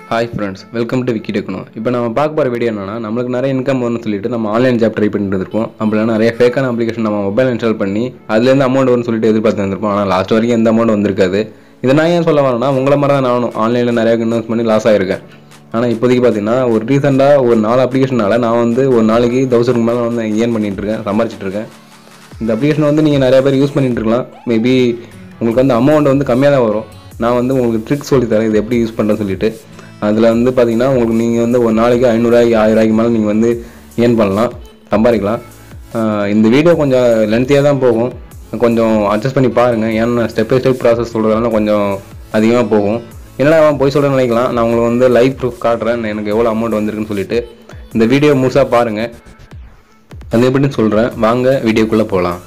hi friends welcome to Vicky Techno இப்போ நம்ம பார்க்க போகிற வீடியோ என்னன்னா நம்மளுக்கு நிறைய இன்கம் வரும்னு சொல்லிட்டு நம்ம ஆன்லைன் ஜாப் ட்ரை பண்ணிட்டு இருப்போம் அப்படிலாம் நிறைய ஃபேக்கான அப்ளிகேஷன் நம்ம மொபைல் இன்ஸ்டால் பண்ணி அதுலேருந்து அமௌண்ட் வரும்னு சொல்லிட்டு எதிர்பார்த்து வந்திருப்போம் ஆனால் லாஸ்ட் வரைக்கும் எந்த அமௌண்ட் வந்திருக்காது இதை நான் ஏன் சொல்ல வரேன்னா உங்களை மாதிரி தான் நானும் ஆன்லைனில் நிறைய இன்வெஸ்ட் பண்ணி லாஸ் ஆகிருக்கேன் ஆனால் இப்போதைக்கு பார்த்தீங்கன்னா ஒரு ரீசெண்டாக ஒரு நாலு அப்ளிகேஷனால நான் வந்து ஒரு நாளைக்கு தௌசண்ட்க்கு மேலே வந்து ஏர்ன் பண்ணிட்டு இருக்கேன் சம்பாரிச்சிட்டு இருக்கேன் இந்த அப்ளிகேஷன் வந்து நீங்கள் நிறைய பேர் யூஸ் பண்ணிட்டு இருக்கலாம் மேபி உங்களுக்கு வந்து அமௌண்ட் வந்து கம்மியாக தான் வரும் நான் வந்து உங்களுக்கு ட்ரிக் சொல்லி தரேன் இது எப்படி யூஸ் பண்ணுறேன்னு சொல்லிட்டு அதில் வந்து பார்த்தீங்கன்னா உங்களுக்கு நீங்கள் வந்து ஒரு நாளைக்கு ஐநூறுரூவாய்க்கு ஆயிரரூவாய்க்கு மேலே நீங்கள் வந்து ஏர்ன் பண்ணலாம் சம்பாதிக்கலாம் ஆஹ் இந்த வீடியோ கொஞ்சம் லென்த்தியாக தான் போகும் கொஞ்சம் அட்ஜஸ்ட் பண்ணி பாருங்கள் ஏன்னா ஸ்டெப் பை ஸ்டெப் ப்ராசஸ் சொல்கிறதுனால கொஞ்சம் அதிகமாக போகும் என்னடா அவன் போய் சொல்கிறேன்னு நினைக்கலாம் நான் உங்களுக்கு வந்து லைவ் ப்ரூஃப் காட்டுறேன் எனக்கு எவ்வளோ அமௌண்ட் வந்திருக்குன்னு சொல்லிட்டு இந்த வீடியோ முழுசாக பாருங்கள் அது எப்படின்னு சொல்கிறேன் வாங்க வீடியோக்குள்ளே போகலாம்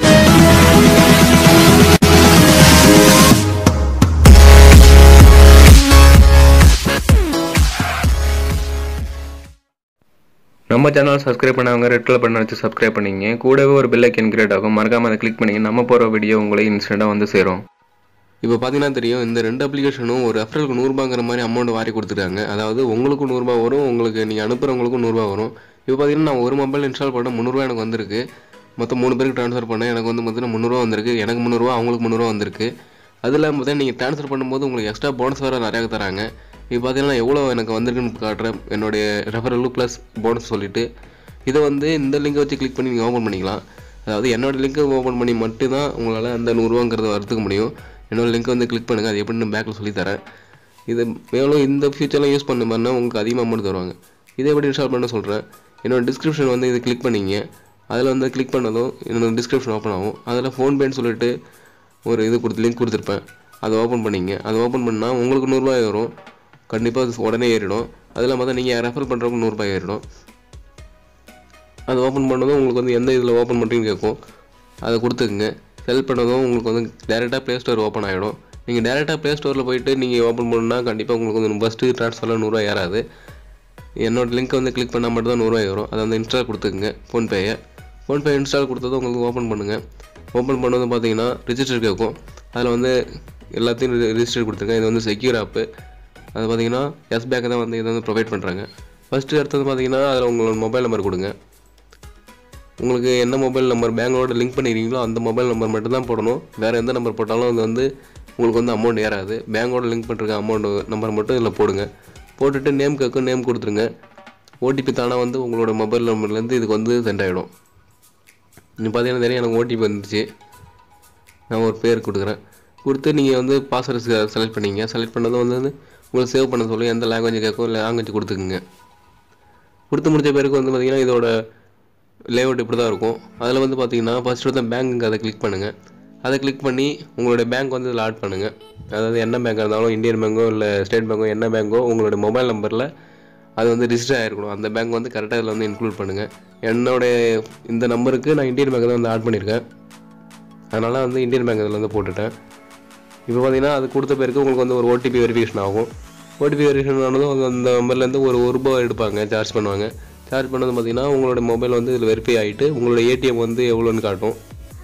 நம்ம சேனல் சப்ஸ்கிரைப் பண்ணவங்க ரெட் கலர் பண்ண வச்சு சப்ஸ்கிரைப் பண்ணிங்க கூடவே ஒரு பெல் ஐக்கன் கிரியேட் ஆகும் மறக்காம அதை கிளிக் பண்ணிங்க நம்ம போகிற வீடியோ உங்களை இன்ஸ்டண்ட்டாக வந்து சேரும் இப்போ பார்த்தீங்கன்னா தெரியும் இந்த ரெண்டு அப்ளிகேஷனும் ஒரு ரெஃபரலுக்கு நூறுபாங்கிற மாதிரி அமௌண்ட் வாரி கொடுத்துருக்காங்க அதாவது உங்களுக்கும் நூறுரூபா வரும் உங்களுக்கு நீங்கள் அனுப்புகிறவங்களுக்கும் நூறுரூவா வரும் இப்போ பார்த்தீங்கன்னா நான் ஒரு மொபைல் இன்ஸ்டால் பண்ண முந்நூறுரூவா எனக்கு வந்திருக்கு மொத்தம் மூணு பேருக்கு ட்ரான்ஸ்ஃபர் பண்ணேன் எனக்கு வந்து பார்த்தீங்கன்னா முந்நூறுரூவா வந்திருக்கு எனக்கு முந்நூறுரூவா அவங்களுக்கு முந்நூறுரூவா வந்திருக்கு அது இல்லாமல் பார்த்தீங்கன்னா நீங்கள் ட்ரான்ஸ்ஃபர் பண்ணும்போது உங்களுக்கு எக்ஸ்ட்ரா போனஸ் வேறு நிறையா தராங்க இப்போ பார்த்தீங்கன்னா எவ்வளோ எனக்கு வந்திருக்குன்னு காட்டுறேன் என்னுடைய ரெஃபரலு ப்ளஸ் போனஸ் சொல்லிட்டு இதை வந்து இந்த லிங்கை வச்சு கிளிக் பண்ணி நீங்கள் ஓப்பன் பண்ணிக்கலாம் அதாவது என்னோட லிங்கை ஓப்பன் பண்ணி மட்டும்தான் உங்களால் அந்த நூறுரூவாங்கிறத வரத்துக்க முடியும் என்னோட லிங்க்கை வந்து கிளிக் பண்ணுங்கள் அது எப்படின்னு பேக்கில் சொல்லித்தரேன் இது மேலும் இந்த ஃபியூச்சர்லாம் யூஸ் பண்ண மாதிரினா உங்களுக்கு அதிகமாக அமௌண்ட் தருவாங்க இதை எப்படி இன்ஸ்டால் பண்ண சொல்கிறேன் என்னோட டிஸ்கிரிப்ஷன் வந்து இது கிளிக் பண்ணிங்க அதில் வந்து கிளிக் பண்ணதும் என்னோட டிஸ்கிரிப்ஷன் ஓப்பன் ஆகும் அதில் ஃபோன்பேன்னு சொல்லிட்டு ஒரு இது கொடுத்து லிங்க் கொடுத்துருப்பேன் அதை ஓப்பன் பண்ணிங்க அதை ஓப்பன் பண்ணால் உங்களுக்கு நூறுரூவாய் வரும் கண்டிப்பாக அது உடனே ஏறிடும் அது இல்லாமல் தான் நீங்கள் ரெஃபர் பண்ணுறவங்க நூறுரூபாய் ஏறிடும் அது ஓப்பன் பண்ணதும் உங்களுக்கு வந்து எந்த இதில் ஓப்பன் பண்ணுறீங்கன்னு கேட்கும் அதை கொடுத்துக்குங்க செல் பண்ணதும் உங்களுக்கு வந்து டேரெக்டாக ப்ளே ஸ்டோர் ஓப்பன் ஆகிடும் நீங்கள் டேரெக்டாக ப்ளே ஸ்டோரில் போயிட்டு நீங்கள் ஓப்பன் பண்ணணும்னா கண்டிப்பாக உங்களுக்கு வந்து ஃபஸ்ட்டு ட்ரான்ஸ்ஃபரில் நூறுரூவா ஏறாது என்னோட லிங்க்கை வந்து கிளிக் பண்ணால் மட்டும் தான் நூறுரூவா வரும் அதை வந்து இன்ஸ்டால் கொடுத்துக்குங்க ஃபோன்பேயை ஃபோன்பே இன்ஸ்டால் கொடுத்ததும் உங்களுக்கு ஓப்பன் பண்ணுங்கள் ஓப்பன் பண்ணதும் பார்த்தீங்கன்னா ரிஜிஸ்டர் கேட்கும் அதில் வந்து எல்லாத்தையும் ரிஜிஸ்டர் கொடுத்துருக்கேன் இது வந்து செக்யூர் ஆப்பு அது பார்த்தீங்கன்னா எஸ் பேக்கை தான் வந்து இதை வந்து ப்ரொவைட் பண்ணுறாங்க ஃபஸ்ட்டு அடுத்தது பார்த்தீங்கன்னா அதில் உங்களோட மொபைல் நம்பர் கொடுங்க உங்களுக்கு என்ன மொபைல் நம்பர் பேங்கோட லிங்க் பண்ணிக்கிறீங்களோ அந்த மொபைல் நம்பர் மட்டும் தான் போடணும் வேறு எந்த நம்பர் போட்டாலும் அது வந்து உங்களுக்கு வந்து அமௌண்ட் ஏறாது பேங்கோட லிங்க் பண்ணிருக்க அமௌண்ட் நம்பர் மட்டும் இதில் போடுங்க போட்டுட்டு நேம் கேட்கும் நேம் கொடுத்துருங்க ஓடிபி தானே வந்து உங்களோட மொபைல் நம்பர்லேருந்து இதுக்கு வந்து சென்ட் ஆகிடும் நீ பார்த்தீங்கன்னா தெரியும் எனக்கு ஓடிபி வந்துருச்சு நான் ஒரு பேர் கொடுக்குறேன் கொடுத்து நீங்கள் வந்து பாஸ்வேர்டு செலக்ட் பண்ணீங்க செலக்ட் பண்ணதும் வந்து உங்களுக்கு சேவ் பண்ண சொல்லி எந்த லாங்குவேஜ் கேட்கும் இல்லை லாங்குவேஜ் கொடுத்துக்குங்க கொடுத்து முடிச்ச பேருக்கு வந்து பார்த்தீங்கன்னா இதோட லேஅவுட் இப்படி தான் இருக்கும் அதில் வந்து பார்த்தீங்கன்னா ஃபஸ்ட்டு வந்து பேங்க்குங்க அதை கிளிக் பண்ணுங்கள் அதை கிளிக் பண்ணி உங்களுடைய பேங்க் வந்து இதில் ஆட் பண்ணுங்கள் அதாவது என்ன பேங்காக இருந்தாலும் இந்தியன் பேங்கோ இல்லை ஸ்டேட் பேங்கோ என்ன பேங்கோ உங்களுடைய மொபைல் நம்பரில் அது வந்து ரிஜிஸ்டர் ஆகிருக்கணும் அந்த பேங்க் வந்து கரெக்டாக இதில் வந்து இன்க்ளூட் பண்ணுங்கள் என்னுடைய இந்த நம்பருக்கு நான் இந்தியன் பேங்க் தான் வந்து ஆட் பண்ணியிருக்கேன் அதனால் வந்து இந்தியன் பேங்க் இதில் வந்து போட்டுட்டேன் இப்போ பார்த்தீங்கன்னா அது கொடுத்த பேருக்கு உங்களுக்கு வந்து ஒரு ஓடிபி வெரிஃபிகேஷன் ஆகும் ஓடிபி வெரிஃபிகேஷன் ஆனதும் அது அந்த நம்பர்லேருந்து ஒரு ஒரு ரூபா எடுப்பாங்க சார்ஜ் பண்ணுவாங்க சார்ஜ் பண்ணது பார்த்தீங்கன்னா உங்களோட மொபைல் வந்து இதில் வெரிஃபை ஆகிட்டு உங்களோட ஏடிஎம் வந்து எவ்வளோன்னு காட்டும்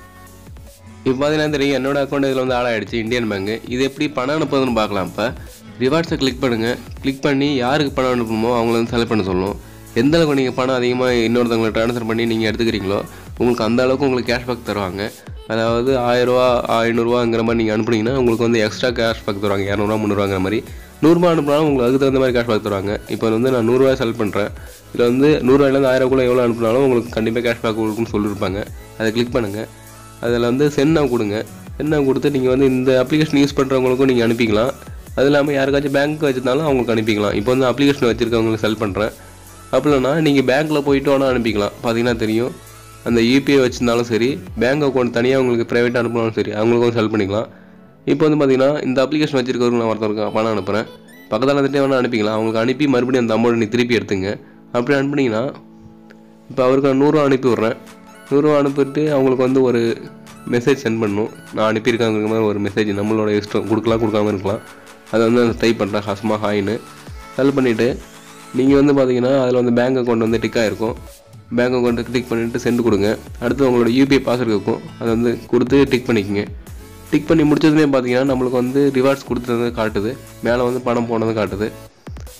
இப்போ பார்த்தீங்கன்னா தெரியும் என்னோட அக்கௌண்ட் இதில் வந்து ஆட் ஆகிடுச்சு இந்தியன் பேங்க் இது எப்படி பணம் அனுப்புறதுன்னு பார்க்கலாம் இப்போ ரிவார்ட்ஸை கிளிக் பண்ணுங்கள் கிளிக் பண்ணி யாருக்கு பணம் அனுப்பணுமோ அவங்கள வந்து செலக்ட் பண்ண சொல்லணும் எந்த அளவுக்கு நீங்கள் பணம் அதிகமாக இன்னொருத்தவங்களை ட்ரான்ஸ்ஃபர் பண்ணி நீங்கள் எடுத்துக்கிறீங்களோ உங்களுக்கு அந்த அளவுக்கு உங்களுக்கு கேஷ்பேக் தருவாங்க அதாவது ஆயிரரூவா ஐநூறுரூவாங்கிற மாதிரி நீங்கள் அனுப்புனீங்கன்னா உங்களுக்கு வந்து எக்ஸ்ட்ரா கேஷ்பேக் தருவாங்க இரநூறுவா முந்நூறுவாங்கிற மாதிரி நூறுரூவா அனுப்புனாலும் உங்களுக்கு அதுக்கு தகுந்த மாதிரி கேஷ்பேக் தருவாங்க இப்போ வந்து நான் நூறுரூவா செலக்ட் பண்ணுறேன் இதில் வந்து நூறுரூவாயிலேருந்து ஆயிரக்குள்ளே எவ்வளோ அனுப்புனாலும் உங்களுக்கு கண்டிப்பாக கேஷ்பேக் கொடுக்குன்னு சொல்லியிருப்பாங்க அதை கிளிக் பண்ணுங்கள் அதில் வந்து சென்னாக கொடுங்க சென்னாக கொடுத்து நீங்கள் வந்து இந்த அப்ளிகேஷன் யூஸ் பண்ணுறவங்களுக்கும் நீங்கள் அனுப்பிக்கலாம் அது இல்லாமல் யாருக்காச்சும் பேங்க் வச்சிருந்தாலும் அவங்களுக்கு அனுப்பிக்கலாம் இப்போ வந்து அப்ளிகேஷன் வச்சுருக்கவங்களுக்கு செல் பண்ணுறேன் அப்படின்னா நீங்கள் பேங்க்கில் போயிட்டு வேணால் அனுப்பிக்கலாம் பார்த்தீங்கன்னா தெரியும் அந்த யூபிஐ வச்சிருந்தாலும் சரி பேங்க் அக்கௌண்ட் தனியாக உங்களுக்கு ப்ரைவேட் அனுப்பினாலும் சரி அவங்களுக்கும் செல் பண்ணிக்கலாம் இப்போ வந்து பார்த்தீங்கன்னா இந்த அப்ளிகேஷன் வச்சிருக்கவருக்கு நான் ஒருத்தருக்கு பணம் அனுப்புகிறேன் பக்கத்தில் இருந்துகிட்டே வேணால் அனுப்பிக்கலாம் அவங்களுக்கு அனுப்பி மறுபடியும் அந்த அமௌண்ட் நீ திருப்பி எடுத்துங்க அப்படி அனுப்புனீங்கன்னா இப்போ அவருக்கு நான் நூறுரூவா அனுப்பி விட்றேன் நூறுரூவா அனுப்பிட்டு அவங்களுக்கு வந்து ஒரு மெசேஜ் சென்ட் பண்ணணும் நான் அனுப்பியிருக்காங்கிற மாதிரி ஒரு மெசேஜ் நம்மளோட இஷ்டம் கொடுக்கலாம் கொடுக்காம இருக்கலாம் அதை வந்து டைப் பண்ணுறேன் ஹஸ்மா ஹாய்னு செல் பண்ணிவிட்டு நீங்கள் வந்து பார்த்தீங்கன்னா அதில் வந்து பேங்க் அக்கௌண்ட் வந்து டிக் ஆகிருக்கும் பேங்க் அக்கௌண்ட்டை கிளிக் பண்ணிவிட்டு சென்ட் கொடுங்க அடுத்து உங்களோட யூபிஐ பாஸ்வேர்டு இருக்கும் அதை வந்து கொடுத்து டிக் பண்ணிக்கோங்க டிக் பண்ணி முடிச்சதுமே பார்த்தீங்கன்னா நம்மளுக்கு வந்து ரிவார்ட்ஸ் கொடுத்தது காட்டுது மேலே வந்து பணம் போனது காட்டுது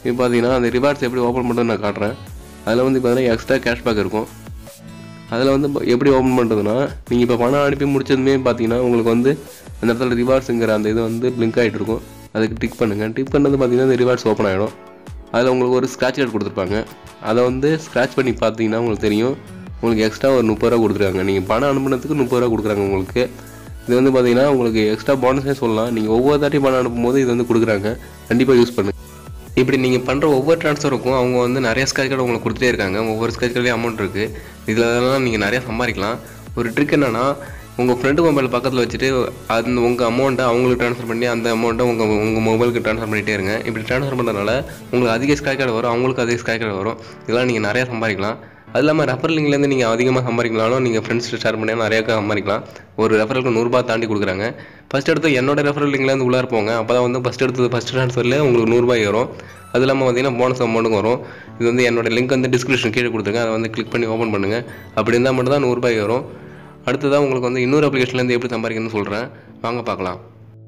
இப்போ பார்த்தீங்கன்னா அந்த ரிவார்ட்ஸ் எப்படி ஓப்பன் பண்ணுறது நான் காட்டுறேன் அதில் வந்து பார்த்தீங்கன்னா எக்ஸ்ட்ரா கேஷ்பேக் இருக்கும் அதில் வந்து ப- எப்படி ஓப்பன் பண்ணுறதுன்னா நீங்கள் இப்போ பணம் அனுப்பி முடிச்சதுமே பார்த்தீங்கன்னா உங்களுக்கு வந்து அந்த இடத்துல ரிவார்ட்ஸுங்கிற அந்த இது வந்து பிளிங்க் ஆகிட்டு இருக்கும் அதுக்கு டிக் பண்ணுங்கள் டிக் பண்ணது பார்த்தீங்கன்னா இந்த ரிவார்ட்ஸ் ஓப்பன் ஆகிடும் அதில் உங்களுக்கு ஒரு ஸ்க்ராட்ச் கார்டு கொடுத்துருப்பாங்க அதை வந்து ஸ்க்ராட்ச் பண்ணி பார்த்தீங்கன்னா உங்களுக்கு தெரியும் உங்களுக்கு எக்ஸ்ட்ரா ஒரு முப்பது ரூபா கொடுத்துருக்காங்க நீங்கள் பணம் அனுப்புனதுக்கு முப்பது ரூபா கொடுக்குறாங்க உங்களுக்கு இது வந்து பார்த்தீங்கன்னா உங்களுக்கு எக்ஸ்ட்ரா போனஸே சொல்லலாம் நீங்கள் ஒவ்வொரு தாட்டி பணம் அனுப்பும்போது இது வந்து கொடுக்குறாங்க கண்டிப்பாக யூஸ் பண்ணுங்க இப்படி நீங்கள் பண்ணுற ஒவ்வொரு ட்ரான்ஸ்ஃபருக்கும் அவங்க வந்து நிறைய ஸ்கேட்ச் கார்டு உங்களுக்கு கொடுத்துட்டே இருக்காங்க ஒவ்வொரு ஸ்கேட்ச் கார்டுலேயும் அமௌண்ட் இருக்குது இதில் அதெல்லாம் நீங்கள் நிறைய சம்பாதிக்கலாம் ஒரு ட்ரிக் என்னன்னா உங்கள் ஃப்ரெண்டு மொபைல் பக்கத்தில் வச்சுட்டு அந்த உங்கள் அமௌண்ட்டை அவங்களுக்கு ட்ரான்ஸ்ஃபர் பண்ணி அந்த அமௌண்ட்டை உங்கள் உங்கள் மொபைலுக்கு ட்ரான்ஸ்ஃபர் பண்ணிகிட்டே இருங்க இப்படி ட்ரான்ஸ்ஃபர் பண்ணுறதுனால உங்களுக்கு அதிக ஸ்கேட்ச் கார்டு வரும் அவங்களுக்கு அதிக ஸ்கேட்ச் கார்டு வரும் இதெல்லாம் நீங்கள் நிறைய சம்பாதிக்கலாம் அது இல்லாமல் ரெஃபர் லிங்க்லேருந்து நீங்கள் அதிகமாக சம்பாதிக்கலாம்னு நீங்கள் ஃப்ரெண்ட்ஸ் ஷேர் பண்ணி நிறைய சம்பாதிக்கலாம் ஒரு ரெஃபரலுக்கு நூறுரூபா தாண்டி கொடுக்குறாங்க ஃபஸ்ட் எடுத்து என்னோட ரெஃபரல் லிங்க்லேருந்து உள்ளார போங்க அப்போ தான் வந்து ஃபஸ்ட் எடுத்தது ஃபஸ்ட் ட்ரான்ஸ்ஃபரில் உங்களுக்கு நூறுரூபாய் வரும் அது இல்லாமல் பார்த்தீங்கன்னா போனஸ் அமௌண்ட்டும் வரும் இது வந்து என்னோட லிங்க் வந்து டிஸ்கிரிப்ஷன் கீழே கொடுத்துருக்கேன் அதை வந்து கிளிக் பண்ணி ஓப்பன் பண்ணுங்கள் அப்படி இருந்தால் மட்டும் தான் நூறுரூபாய் வரும் அடுத்ததாக உங்களுக்கு வந்து இன்னொரு அப்ளிகேஷன்லேருந்து எப்படி சம்பாதிக்கணும்னு சொல்கிறேன் வாங்க பார்க்கலாம்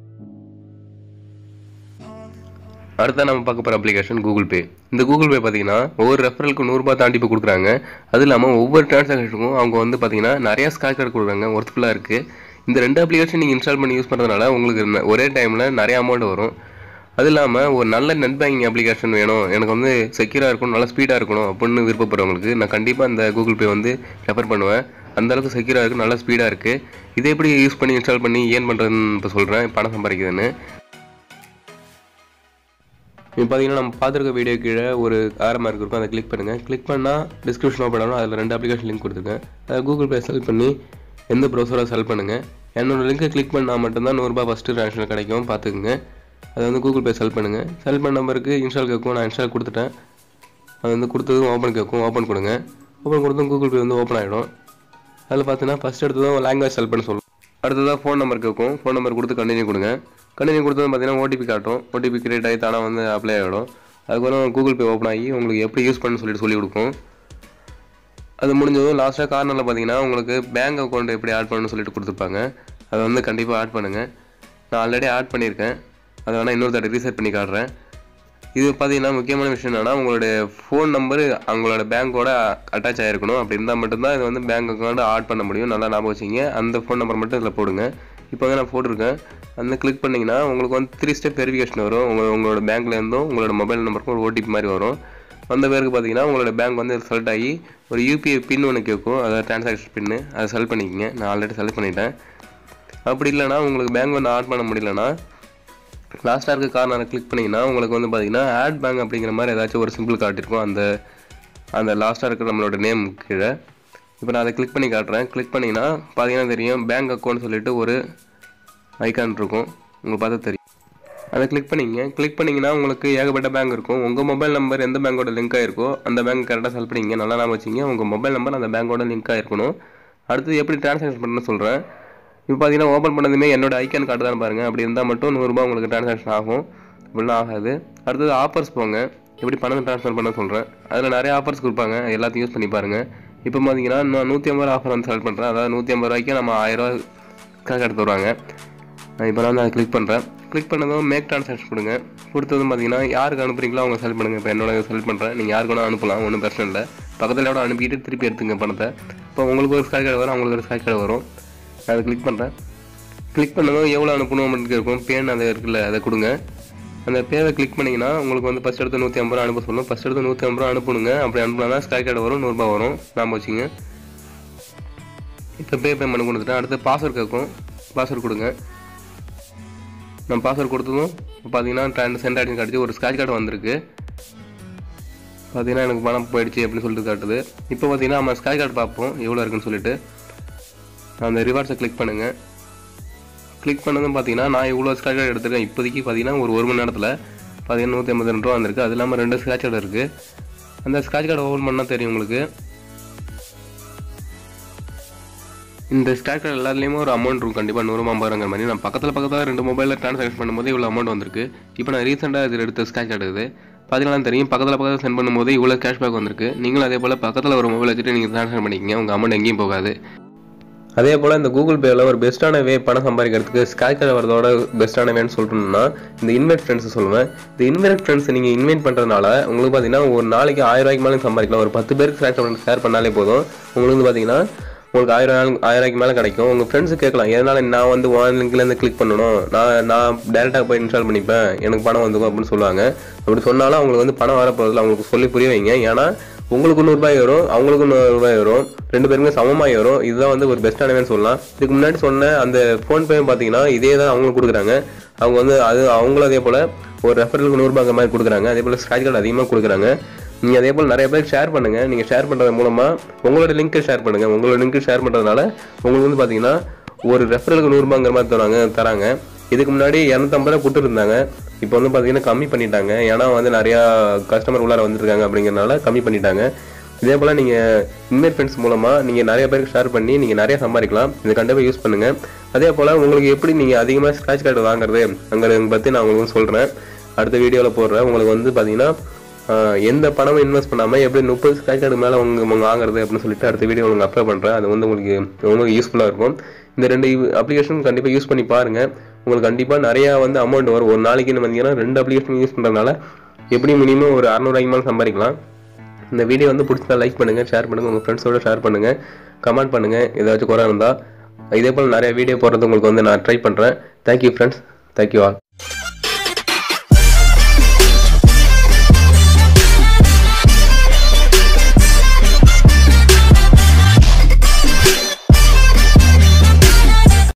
அடுத்தா நம்ம பார்க்க போகிற அப்ளிகேஷன் கூகுள் பே இந்த கூகுள் பே பார்த்தீங்கன்னா ஒவ்வொரு ரெஃபரலுக்கு நூறுரூபா தாண்டி இப்போ கொடுக்குறாங்க அது இல்லாமல் ஒவ்வொரு டிரான்சாக்ஷனுக்கும் அவங்க வந்து பார்த்தீங்கன்னா நிறைய ஸ்காட்ச் கார்டு கொடுக்குறாங்க ஒர்த்ஃபுல்லாக இருக்குது இந்த ரெண்டு அப்ளிகேஷன் நீங்கள் இன்ஸ்டால் பண்ணி யூஸ் பண்ணுறதுனால உங்களுக்கு ந- ஒரே டைமில் நிறைய அமௌண்ட் வரும் அது இல்லாமல் ஒரு நல்ல நெட் பேங்கிங் அப்ளிகேஷன் வேணும் எனக்கு வந்து செக்யூராக இருக்கணும் நல்லா ஸ்பீடாக இருக்கணும் அப்படின்னு விருப்பப்படுறவங்களுக்கு நான் கண்டிப்பாக இந்த கூகுள் பே வந்து ரெஃபர் பண்ணுவேன் அந்த அளவுக்கு செக்யூராக இருக்குது நல்லா ஸ்பீடாக இருக்குது இதை எப்படி யூஸ் பண்ணி இன்ஸ்டால் பண்ணி ஏன் பண்ணுறதுன்னு இப்போ சொல்கிறேன் பணம் சம்பாதிக்குதுன்னு இப்போ பார்த்தீங்கன்னா நம்ம பார்த்துருக்க வீடியோ கீழே ஒரு ஆரமாக இருக்கும் அதை கிளிக் பண்ணுங்கள் கிளிக் பண்ணால் டிஸ்கிரிப்ஷன் ஓப்பன் ஆகும் அதில் ரெண்டு அப்ளிகேஷன் லிங்க் கொடுத்துருக்கேன் அதை கூகுள் பே செலக்ட் பண்ணி எந்த ப்ரௌசரை செலக்ட் பண்ணுங்கள் என்னோட லிங்கை கிளிக் பண்ணால் மட்டும்தான் நூறுரூபா ஃபஸ்ட்டு ட்ரான்ஸ்ஃபர் கிடைக்கும் பார்த்துக்குங்க அதை வந்து கூகுள் பே செலக்ட் பண்ணுங்கள் செலக்ட் பண்ண நம்பருக்கு இன்ஸ்டால் கேட்கும் நான் இன்ஸ்டால் கொடுத்துட்டேன் அது வந்து கொடுத்ததும் ஓப்பன் கேட்கும் ஓப்பன் கொடுங்க ஓப்பன் கொடுத்தும் கூகுள் பே வந்து ஓப்பன் ஆகிடும் அதில் பார்த்தீங்கன்னா ஃபஸ்ட் எடுத்ததும் லாங்குவேஜ் செலக்ட் பண்ண சொல்லும் அடுத்ததாக ஃபோன் நம்பர் கேட்கும் ஃபோன் நம்பர் கொடுத்து கண்டினியூ கொடுங்க கண்டினியூ கொடுத்தது பார்த்தீங்கன்னா ஓடிபி காட்டும் ஓடிபி கிரியேட் ஆகி தானே வந்து அப்ளை ஆகிடும் அதுக்கப்புறம் கூகுள் பே ஓப்பன் ஆகி உங்களுக்கு எப்படி யூஸ் பண்ணு சொல்லிட்டு சொல்லி கொடுக்கும் அது முடிஞ்சதும் லாஸ்ட்டாக கார்னரில் பார்த்தீங்கன்னா உங்களுக்கு பேங்க் அக்கௌண்ட் எப்படி ஆட் பண்ணணும்னு சொல்லிட்டு கொடுத்துருப்பாங்க அதை வந்து கண்டிப்பாக ஆட் பண்ணுங்கள் நான் ஆல்ரெடி ஆட் பண்ணியிருக்கேன் அதை வேணால் இன்னொரு தடவை ரீசெட் பண்ணி காட்டுறேன் இது பார்த்தீங்கன்னா முக்கியமான விஷயம் என்னன்னா உங்களுடைய ஃபோன் நம்பர் அவங்களோட பேங்க்கோட அட்டாச் ஆகிருக்கணும் அப்படி இருந்தால் மட்டும்தான் இது வந்து பேங்க் அக்கௌண்ட் ஆட் பண்ண முடியும் நல்லா ஞாபகம் வச்சிங்க அந்த ஃபோன் நம்பர் மட்டும் இதில் போடுங்க இப்போ வந்து நான் போட்டிருக்கேன் அந்த கிளிக் பண்ணிங்கன்னா உங்களுக்கு வந்து த்ரீ ஸ்டெப் வெரிஃபிகேஷன் வரும் உங்கள் உங்களோட பேங்க்லேருந்தும் உங்களோட மொபைல் நம்பருக்கும் ஒரு ஓடிபி மாதிரி வரும் வந்த பேருக்கு பார்த்தீங்கன்னா உங்களோட பேங்க் வந்து செலக்ட் ஆகி ஒரு யூபிஐ பின் ஒன்று கேட்கும் அதாவது டிரான்சாக்ஷன் பின்னு அதை செலக்ட் பண்ணிக்கங்க நான் ஆல்ரெடி செலக்ட் பண்ணிட்டேன் அப்படி இல்லைன்னா உங்களுக்கு பேங்க் வந்து ஆட் பண்ண முடியலன்னா லாஸ்ட்டாக இருக்க கார்னரை கிளிக் பண்ணிங்கன்னா உங்களுக்கு வந்து பார்த்தீங்கன்னா ஆட் பேங்க் அப்படிங்கிற மாதிரி ஏதாச்சும் ஒரு சிம்பிள் காட்டியிருக்கும் அந்த அந்த லாஸ்ட்டாக இருக்கிற நம்மளோட நேம் கீழே இப்போ நான் அதை கிளிக் பண்ணி காட்டுறேன் கிளிக் பண்ணிங்கன்னா பார்த்தீங்கன்னா தெரியும் பேங்க் அக்கௌண்ட் சொல்லிட்டு ஒரு ஐகான் இருக்கும் உங்களுக்கு பார்த்தா தெரியும் அதை கிளிக் பண்ணிங்க கிளிக் பண்ணிங்கன்னா உங்களுக்கு ஏகப்பட்ட பேங்க் இருக்கும் உங்கள் மொபைல் நம்பர் எந்த பேங்கோட லிங்க் ஆயிருக்கோ அந்த பேங்க் கரெக்டாக செலக்ட் பண்ணிங்க நல்லா ஞாபகம் வச்சிங்க உங்கள் மொபைல் நம்பர் அந்த பேங்கோட லிங்க் ஆயிருக்கணும் அடுத்து எப்படி ட்ரான்சாக்ஷன் பண்ணணும்னு சொல்கிறேன் இப்போ பார்த்தீங்கன்னா ஓப்பன் பண்ணதுமே என்னோட ஐக்கான் காட்டுதான்னு பாருங்கள் அப்படி இருந்தால் மட்டும் நூறுரூபா உங்களுக்கு ட்ரான்சாக்ஷன் ஆகும் இப்படிலாம் ஆகாது அடுத்தது ஆஃபர்ஸ் போங்க எப்படி பணம் ட்ரான்ஸ்ஃபர் பண்ண சொல்கிறேன் அதில் நிறைய ஆஃபர்ஸ் கொடுப்பாங்க எல்லாத்தையும் யூஸ் பண்ணி பாருங்கள் இப்போ பார்த்தீங்கன்னா நான் நூற்றி ஐம்பது ரூபா ஆஃபர் வந்து செலக்ட் பண்ணுறேன் அதாவது நூற்றி ஐம்பது ரூபாய்க்கு நம்ம ஆயிரம் ரூபா காசு எடுத்து வருவாங்க இப்போ நான் வந்து அதை கிளிக் பண்ணுறேன் கிளிக் பண்ணதும் மேக் ட்ரான்சாக்ஷன் கொடுங்க கொடுத்ததும் பார்த்தீங்கன்னா யாருக்கு அனுப்புறீங்களோ அவங்க செலக்ட் பண்ணுங்கள் இப்போ என்னோட செலக்ட் பண்ணுறேன் நீங்கள் யாருக்கு வேணால் அனுப்பலாம் ஒன்றும் பிரச்சனை இல்லை பக்கத்தில் கூட அனுப்பிட்டு திருப்பி எடுத்துங்க பணத்தை இப்போ உங்களுக்கு ஒரு ஸ்காய் கார்டு வரும் அவங்களுக்கு ஒரு ஸ்காய் கார்டு வரும் நான் அதை கிளிக் பண்ணுறேன் கிளிக் பண்ணதும் எவ்வளோ அனுப்பணும் அப்படின்னு இருக்கும் பேன் அதை இருக்குல்ல அதை கொடுங்க அந்த பேரை கிளிக் பண்ணிங்கன்னா உங்களுக்கு வந்து ஃபஸ்ட் எடுத்து நூற்றி ஐம்பது ரூபா அனுப்ப சொல்லும் ஃபஸ்ட் எடுத்து நூற்றி ஐம்பது ரூபா அனுப்பணுங்க அப்படி அனுப்புனா தான் ஸ்காய் கார்டு வரும் நூறுரூபா வரும் நாம வச்சுங்க இப்போ பே பேமெண்ட் கொடுத்துட்டேன் அடுத்து பாஸ்வேர்ட் கேட்கும் பாஸ்வேர்ட் கொடுங்க நான் பாஸ்வேர்ட் கொடுத்ததும் இப்போ பார்த்தீங்கன்னா ட்ரான் சென்ட் ஆடின்னு காட்டுச்சு ஒரு ஸ்க்ராட்ச் கார்டு வந்திருக்கு பார்த்தீங்கன்னா எனக்கு பணம் போயிடுச்சு அப்படின்னு சொல்லிட்டு காட்டுது இப்போ பார்த்தீங்கன்னா நம்ம ஸ்க்ராட்ச் கார்டு பார்ப்போம் எவ்வளோ இருக்குன்னு சொல்லிட்டு அந்த ரிவார்ட்ஸை கிளிக் பண்ணுங்கள் கிளிக் பண்ணதும் பார்த்தீங்கன்னா நான் இவ்வளோ ஸ்க்ராட்ச் கார்டு எடுத்திருக்கேன் இப்போதைக்கு பார்த்தீங்கன்னா ஒரு ஒரு மணி நேரத்தில் பார்த்தீங்கன்னா நூற்றி ஐம்பது ரெண்டு ரூபா வந்திருக்கு அது இல்லாமல் ரெண்டு ஸ்க்ராட்ச் கார்டு இருக்குது அந்த ஸ்க்ராட்ச் கார்டு ஓப்பன் பண்ணால் தெரியும் உங்களுக்கு இந்த ஸ்டாக் கார்டு எல்லாத்துலேயுமே ஒரு அமௌண்ட் இருக்கும் கண்டிப்பாக நூறு ஐம்பதுங்கிற மாதிரி நான் பக்கத்தில் பக்கத்தில் ரெண்டு மொபைலில் ட்ரான்சாக்ஷன் பண்ணும்போது இவ்வளோ அமௌண்ட் வந்திருக்கு இப்போ நான் ரீசெண்டாக இதில் எடுத்த ஸ்க்ராட்ச் கார்டு இது பார்த்தீங்கன்னா தெரியும் பக்கத்தில் பக்கத்தில் சென்ட் பண்ணும்போது இவ்வளோ கேஷ்பேக் வந்திருக்கு நீங்களும் அதே போல் பக்கத்தில் ஒரு மொபைல் வச்சுட்டு நீங்கள் ட்ரான்ஸ்ஃபர் பண்ணிக்கிங்க உங்கள் அமௌண்ட் எங்கேயும் போகாது அதே போல் இந்த கூகுள் பேவில் ஒரு பெஸ்ட்டான வே பணம் சம்பாதிக்கிறதுக்கு ஸ்கேட்ச் கார்டு வரதோட பெஸ்ட்டான வேன்னு சொல்லணும்னா இந்த இன்வெஸ்ட் ஃப்ரெண்ட்ஸ் சொல்லுவேன் இந்த இன்வெஸ்ட் ஃப்ரெண்ட்ஸ் நீங்கள் இன்வைட் பண்ணுறதுனால உங்களுக்கு பார்த்தீங்கன்னா ஒரு நாளைக்கு ஆயிரம் ரூபாய்க்கு மேலே சம்பாதிக்கலாம் ஒரு பத்து பேருக்கு ஸ்கேட்ச் கார்டு ஷேர் பண்ணாலே போதும் உங்களுக்கு வந்து பார்த்தீங்கன்னா உங்களுக்கு ஆயிரம் நாள் ஆயிரம் ரூபாய்க்கு மேலே கிடைக்கும் உங்கள் ஃப்ரெண்ட்ஸு கேட்கலாம் எதனால நான் வந்து ஒன் லிங்க்லேருந்து கிளிக் பண்ணணும் நான் நான் டேரெக்டாக போய் இன்ஸ்டால் பண்ணிப்பேன் எனக்கு பணம் வந்துக்கும் அப்படின்னு சொல்லுவாங்க அப்படி சொன்னாலும் அவங்களுக்கு வந்து பணம் வரப்போகிறதுல அவங்களுக்கு சொல்லி புரிய வைங்க ஏன்னா உங்களுக்கு நூறுரூபாய் வரும் அவங்களுக்கு நூறுரூபாய் வரும் ரெண்டு பேருமே சமமாக வரும் இதுதான் வந்து ஒரு பெஸ்ட்டான வேன்னு சொல்லலாம் இதுக்கு முன்னாடி சொன்ன அந்த ஃபோன்பே பார்த்தீங்கன்னா இதே தான் அவங்களுக்கு கொடுக்குறாங்க அவங்க வந்து அது அவங்களும் அதே போல் ஒரு ரெஃபரலுக்கு நூறுரூபாங்க மாதிரி கொடுக்குறாங்க அதே போல் ஸ்க்ராட்ச் கார்டு அதிகமாக கொடுக்குறாங்க நீங்கள் அதே போல் நிறைய பேர் ஷேர் பண்ணுங்கள் நீங்கள் ஷேர் பண்ணுறது மூலமாக உங்களோட லிங்க்கை ஷேர் பண்ணுங்கள் உங்களோட லிங்க்கை ஷேர் பண்ணுறதுனால உங்களுக்கு வந்து பார்த்தீங்கன்னா ஒரு ரெஃபரலுக்கு நூறுரூபாங்கிற மாதிரி தராங்க தராங்க இதுக்கு முன்னாடி இரநூத்தம்பது ரூபா கொடுத்துருந்தாங்க இப்போ வந்து பார்த்தீங்கன்னா கம்மி பண்ணிட்டாங்க ஏன்னா வந்து நிறையா கஸ்டமர் உள்ளார வந்துருக்காங்க அப்படிங்கிறனால கம்மி பண்ணிட்டாங்க இதே போல் நீங்கள் இன்வைட் ஃப்ரெண்ட்ஸ் மூலமாக நீங்கள் நிறைய பேருக்கு ஷேர் பண்ணி நீங்கள் நிறைய சம்பாதிக்கலாம் இதை கண்டிப்பாக யூஸ் பண்ணுங்கள் அதே போல் உங்களுக்கு எப்படி நீங்கள் அதிகமாக ஸ்க்ராட்ச் கார்டு வாங்குறது அங்கே பற்றி நான் உங்களுக்கு சொல்கிறேன் அடுத்த வீடியோவில் போடுறேன் உங்களுக்கு வந்து பார்த்தீங்கன்னா ஆஹ் எந்த பணமும் இன்வெஸ்ட் பண்ணாமல் எப்படி முப்பது ஸ்க்ராட்ச் கார்டு மேலே உங்க உங்க வாங்குறது அப்படின்னு சொல்லிட்டு அடுத்த வீடியோ உங்களுக்கு அப்ளை பண்ணுறேன் அது வந்து உங்களுக்கு உங்களுக்கு யூஸ்ஃபுல்லாக இருக்கும் இந்த ரெண்டு அப்ளிகேஷன் கண்டிப்பாக யூஸ் பண்ணி பாருங்கள் உங்களுக்கு கண்டிப்பாக நிறையா வந்து அமௌண்ட் வரும் ஒரு நாளைக்கு பார்த்தீங்கன்னா ரெண்டு அப்ளிகேஷன் யூஸ் பண்ணுறதுனால எப்படி மினிமம் ஒரு அறநூறுவாய்க்கு மேலே சம்பாதிக்கலாம் இந்த வீடியோ வந்து பிடிச்சா லைக் பண்ணுங்கள் ஷேர் பண்ணுங்கள் உங்கள் ஃப்ரெண்ட்ஸோட ஷேர் பண்ணுங்கள் கமெண்ட் பண்ணுங்கள் ஏதாச்சும் குறை இருந்தால் இதே போல் நிறைய வீடியோ போடுறது உங்களுக்கு வந்து நான் ட்ரை பண்ணுறேன் தேங்க்யூ ஃப்ரெண்ட்ஸ் தேங்க்யூ ஆல்